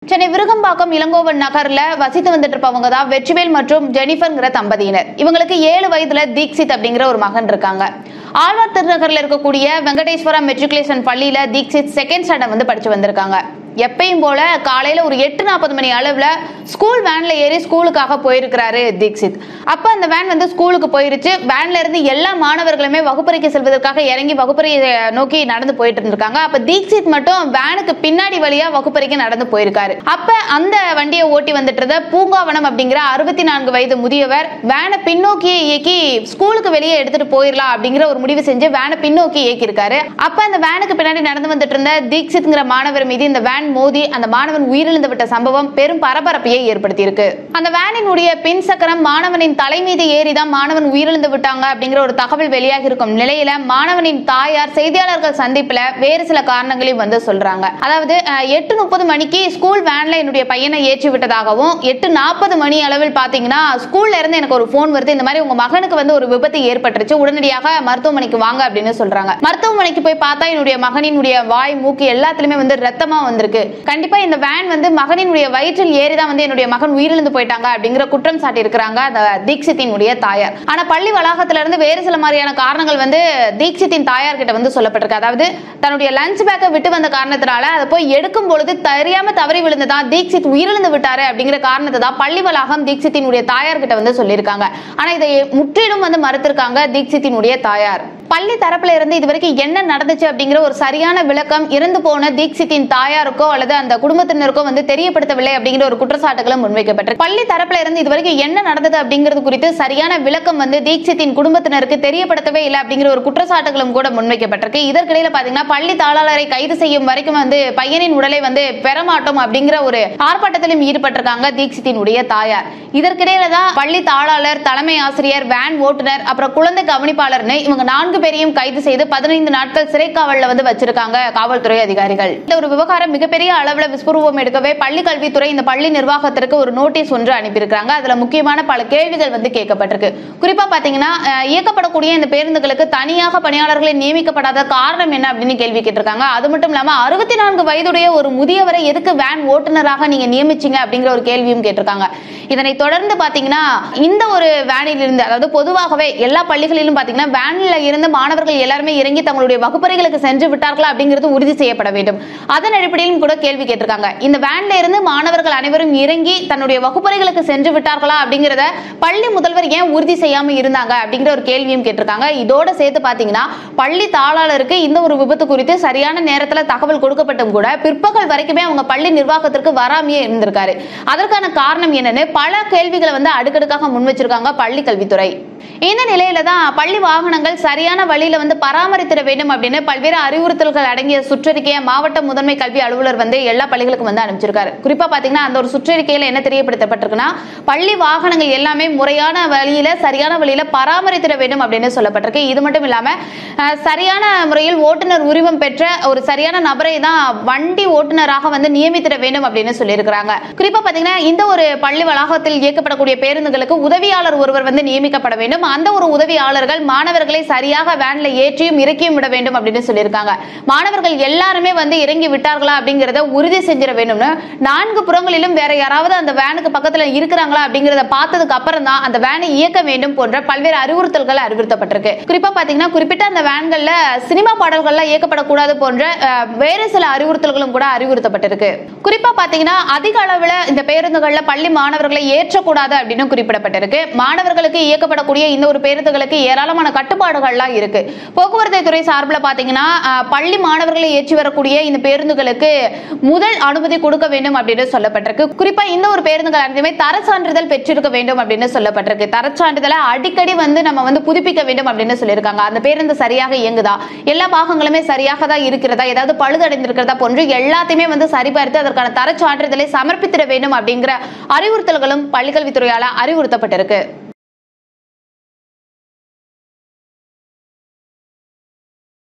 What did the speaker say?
சென்னை விருகம்பாக்கம் இளங்கோவன் நகர்ல வசித்து வந்துட்டு இருப்பவங்க தான் வெற்றிவேல் மற்றும் ஜெனிஃபர்ங்கிற தம்பதியினர் இவங்களுக்கு ஏழு வயதுல தீக்ஷித் அப்படிங்கிற ஒரு மகன் இருக்காங்க ஆழ்வார் திருநகர்ல இருக்கக்கூடிய வெங்கடேஸ்வரா மெட்ரிகுலேஷன் பள்ளியில தீக்ஷித் செகண்ட் ஸ்டாண்டர்ட் வந்து படிச்சு வந்திருக்காங்க எப்பயும் போல காலையில ஒரு எட்டு நாற்பது மணி அளவுல ஸ்கூல் வேன்ல ஏறி ஸ்கூலுக்காக போயிருக்கிறாரு தீக்ஷித் அப்ப அந்த வேன் வந்து ஸ்கூலுக்கு போயிருச்சு வேன்ல இருந்து எல்லா மாணவர்களுமே வகுப்பறைக்கு செல்வதற்காக இறங்கி வகுப்பறையை நோக்கி நடந்து போயிட்டு இருந்திருக்காங்க அப்ப தீக்ஷித் மட்டும் வேனுக்கு பின்னாடி வழியா வகுப்பறைக்கு நடந்து போயிருக்காரு அப்ப அந்த வண்டியை ஓட்டி வந்துட்டு இருந்த பூங்காவனம் அப்படிங்கிற அறுபத்தி நான்கு வயது முதியவர் வேனை பின்னோக்கியே இயக்கி ஸ்கூலுக்கு வெளியே எடுத்துட்டு போயிடலாம் அப்படிங்கிற ஒரு முடிவு செஞ்சு வேனை பின்னோக்கி இயக்கியிருக்காரு அப்ப அந்த வேனுக்கு பின்னாடி நடந்து வந்துட்டு இருந்த தீக்ஷித்ங்கிற மாணவர் மீது இந்த வேன் மோதி அந்த மாணவன் உயிரிழந்து விட்ட சம்பவம் பெரும் பரபரப்பையை ஏற்படுத்தியிருக்கு அந்த வேனினுடைய பின் சக்கரம் மாணவனின் தலை மீது ஏறிதான் மாணவன் உயிரிழந்து விட்டாங்க அப்படிங்கிற ஒரு தகவல் வெளியாகி இருக்கும் நிலையில மாணவனின் தாயார் செய்தியாளர்கள் சந்திப்புல வேறு சில காரணங்களையும் வந்து சொல்றாங்க அதாவது அஹ், எட்டு முப்பது மணிக்கு ஸ்கூல் வேன்ல என்னுடைய பையனை ஏற்றி விட்டதாகவும் எட்டு நாற்பது மணி அளவில் பாத்தீங்கன்னா ஸ்கூல்ல இருந்து எனக்கு ஒரு ஃபோன் வருது இந்த மாதிரி உங்க மகனுக்கு வந்து ஒரு விபத்து ஏற்பட்டுருச்சு உடனடியாக மருத்துவமனைக்கு வாங்க அப்படின்னு சொல்றாங்க மருத்துவமனைக்கு போய் பார்த்தா என்னுடைய மகனினுடைய வாய் மூக்கு எல்லாத்துலயுமே வந்து ரத்தமா வந்திருக்கு கண்டிப்பா இந்த வேன் வந்து மகனினுடைய வயிற்றில் ஏறிதான் வந்து என்னுடைய மகன் உயிரிழந்து போயிட்டாங்க அப்படிங்கிற குற்றம் சாட்டி இருக்கிறாங்க அந்த தீக்ஷித்தினுடைய தாயார் ஆனா பள்ளி வளாகத்துல இருந்து வேறு சில மாதிரியான காரணங்கள் வந்து தீக்ஷித்தின் தாயார் கிட்ட வந்து சொல்லப்பட்டிருக்கு அதாவது தன்னுடைய லஞ்ச் பேக்கை விட்டு வந்த காரணத்தினால அதை போய் எடுக்கும் பொழுது தெரியாம தவறி விழுந்ததா தீக்ஷித் உயிரிழந்து விட்டாரு அப்படிங்கிற காரணத்தை தான் பள்ளி வளாகம் தீக்ஷித்தினுடைய தாயார் கிட்ட வந்து சொல்லியிருக்காங்க ஆனா இதை முற்றிலும் வந்து மறுத்திருக்காங்க தீக்ஷித்தினுடைய தாயார் பள்ளி தரப்புல இருந்து இதுவரைக்கும் என்ன நடந்துச்சு அப்படிங்கிற ஒரு சரியான விளக்கம் இறந்து போன தீக்ஷித்தின் தாயாருக்கோ அல்லது அந்த குடும்பத்தினருக்கோ வந்து தெரியப்படுத்தவில்லை அப்படிங்கிற ஒரு குற்றச்சாட்டுகளும் முன்வைக்கப்பட்டிருக்கு பள்ளி தரப்புல இருந்து இதுவரைக்கும் என்ன நடந்தது அப்படிங்கிறது குறித்து சரியான விளக்கம் வந்து தீக்ஷித்தின் குடும்பத்தினருக்கு தெரியப்படுத்தவே இல்லை அப்படிங்கிற ஒரு குற்றச்சாட்டுகளும் கூட முன்வைக்கப்பட்டிருக்கு இதற்கிடையில பாத்தீங்கன்னா பள்ளி தாளாளரை கைது செய்யும் வரைக்கும் வந்து பையனின் உடலை வந்து பெறமாட்டோம் அப்படிங்கிற ஒரு ஆர்ப்பாட்டத்திலும் ஈடுபட்டிருக்காங்க தீக்ஷித்தினுடைய தாயார் இதற்கிடையில தான் பள்ளி தாளாளர் தலைமை ஆசிரியர் வேன் ஓட்டுநர் அப்புறம் குழந்தை கவனிப்பாளர்னு இவங்க நான்கு பேரையும் கைது செய்து பதினைந்து நாட்கள் சிறை காவல்ல வந்து வச்சிருக்காங்க காவல்துறை அதிகாரிகள் இந்த ஒரு விவகாரம் மிகப்பெரிய அளவுல விஸ்வரூபம் எடுக்கவே பள்ளி கல்வித்துறை இந்த பள்ளி நிர்வாகத்திற்கு ஒரு நோட்டீஸ் ஒன்று அனுப்பியிருக்காங்க அதுல முக்கியமான பல கேள்விகள் வந்து கேட்கப்பட்டிருக்கு குறிப்பா பாத்தீங்கன்னா அஹ், இயக்கப்படக்கூடிய இந்த பேருந்துகளுக்கு தனியாக பணியாளர்களை நியமிக்கப்படாத காரணம் என்ன அப்படின்னு கேள்வி கேட்டிருக்காங்க அது மட்டும் இல்லாம அறுபத்தி நான்கு வயதுடைய ஒரு முதியவரை எதுக்கு வேன் ஓட்டுநராக நீங்க நியமிச்சீங்க அப்படிங்கிற ஒரு கேள்வியும் கேட்டிருக்காங்க இதனை தொடர்ந்து பாத்தீங்கன்னா இந்த ஒரு வேனில் இருந்து அதாவது பொதுவாகவே எல்லா பள்ளிகளிலும் பாத்தீங்கன்னா வேன்ல இருந்து மாணவர்கள் எல்லாருமே இறங்கி தங்களுடைய வகுப்பறைகளுக்கு சென்று விட்டார்களா அப்படிங்கிறது உறுதி செய்யப்பட வேண்டும் அதன் அடிப்படையிலும் கூட கேள்வி கேட்டிருக்காங்க இந்த வேன்ல இருந்து மாணவர்கள் அனைவரும் இறங்கி தன்னுடைய வகுப்பறைகளுக்கு சென்று விட்டார்களா அப்படிங்கிறத பள்ளி முதல்வர் ஏன் உறுதி செய்யாம இருந்தாங்க அப்படிங்கிற ஒரு கேள்வியும் கேட்டிருக்காங்க இதோட சேர்த்து பாத்தீங்கன்னா பள்ளி தாளாளருக்கு இந்த ஒரு விபத்து குறித்து சரியான நேரத்துல தகவல் கொடுக்கப்பட்டும் கூட பிற்பகல் வரைக்குமே அவங்க பள்ளி நிர்வாகத்திற்கு வராமையே இருந்திருக்காரு அதற்கான காரணம் என்னன்னு பல கேள்விகளை வந்து அடுக்கடுக்காக முன் வச்சிருக்காங்க பள்ளி கல்வித்துறை இந்த நிலையில தான் பள்ளி வாகனங்கள் சரியான வழியில வந்து பராமரித்திட வேண்டும் அப்படின்னு பல்வேறு அறிவுறுத்தல்கள் அடங்கிய சுற்றறிக்கையை மாவட்ட முதன்மை கல்வி அலுவலர் வந்து எல்லா பள்ளிகளுக்கும் வந்து அனுப்பிச்சிருக்காரு குறிப்பா பாத்தீங்கன்னா அந்த ஒரு சுற்றறிக்கையில என்ன தெரியப்படுத்தப்பட்டிருக்குன்னா பள்ளி வாகனங்கள் எல்லாமே முறையான வழியில சரியான வழியில பராமரித்திட வேண்டும் அப்படின்னு சொல்லப்பட்டிருக்கு இது மட்டும் இல்லாம அஹ், சரியான முறையில் ஓட்டுநர் உரிமம் பெற்ற ஒரு சரியான நபரை தான் வண்டி ஓட்டுநராக வந்து நியமித்திட வேண்டும் அப்படின்னு சொல்லியிருக்கிறாங்க குறிப்பா பாத்தீங்கன்னா இந்த ஒரு பள்ளி வளாகத்தில் இயக்கப்படக்கூடிய பேருந்துகளுக்கு உதவியாளர் ஒருவர் வந்து நியமிக்கப்பட வேண்டும் அந்த ஒரு உதவியாளர்கள் மாணவர்களை சரியாக வேன்ல ஏற்றியும் இறக்கியும் விட வேண்டும் அப்படின்னு சொல்லியிருக்காங்க மாணவர்கள் எல்லாருமே வந்து இறங்கி விட்டார்களா அப்படிங்கறத உறுதி செஞ்சிட வேண்டும்னு நான்கு புறங்களிலும் வேற யாராவது அந்த வேனுக்கு பக்கத்துல இருக்கிறாங்களா அப்படிங்கறத பார்த்ததுக்கு அப்புறம் தான் அந்த வேனை இயக்க வேண்டும் போன்ற பல்வேறு அறிவுறுத்தல்கள் அறிவுறுத்தப்பட்டிருக்கு குறிப்பா பாத்தீங்கன்னா குறிப்பிட்ட அந்த வேன்கள்ல சினிமா பாடல்கள்லாம் இயக்கப்படக்கூடாது போன்ற அஹ், வேறு சில அறிவுறுத்தல்களும் கூட அறிவுறுத்தப்பட்டிருக்கு குறிப்பா பாத்தீங்கன்னா அதிக அளவுல இந்த பேருந்துகள்ல பள்ளி மாணவர்களை ஏற்றக்கூடாது அப்படின்னு குறிப்பிடப்பட்டிருக்கு மாணவர்களுக்கு இயக்கப்படக்கூடிய இந்த ஒரு பேருந்துகளுக்கு ஏராளமான கட்டுப்பாடுகள்லாம் இருக்கு போக்குவரத்து துறை சார்பில் பாத்தீங்கன்னா அஹ், பள்ளி மாணவர்களை ஏற்றி வரக்கூடிய இந்த பேருந்துகளுக்கு முதல் அனுமதி கொடுக்க வேண்டும் அப்படின்னு சொல்லப்பட்டிருக்கு குறிப்பா இந்த ஒரு பேருந்துகள் அனைத்துமே தர சான்றிதழ் பெற்றிருக்க வேண்டும் அப்படின்னு சொல்லப்பட்டிருக்கு தர சான்றிதழை அடிக்கடி வந்து நம்ம வந்து புதுப்பிக்க வேண்டும் அப்படின்னு சொல்லியிருக்காங்க அந்த பேருந்து சரியாக இயங்குதா எல்லா பாகங்களுமே சரியாக தான் இருக்கிறதா ஏதாவது பழுதடைந்திருக்கிறதா போன்று எல்லாத்தையுமே வந்து சரிபார்த்து அதற்கான தர சான்றிதழை சமர்ப்பித்திட வேண்டும் அப்படிங்கிற அறிவுறுத்தல்களும் பள்ளிக்கல்வித்துறையால அறிவுறுத்தப்பட்டிருக்கு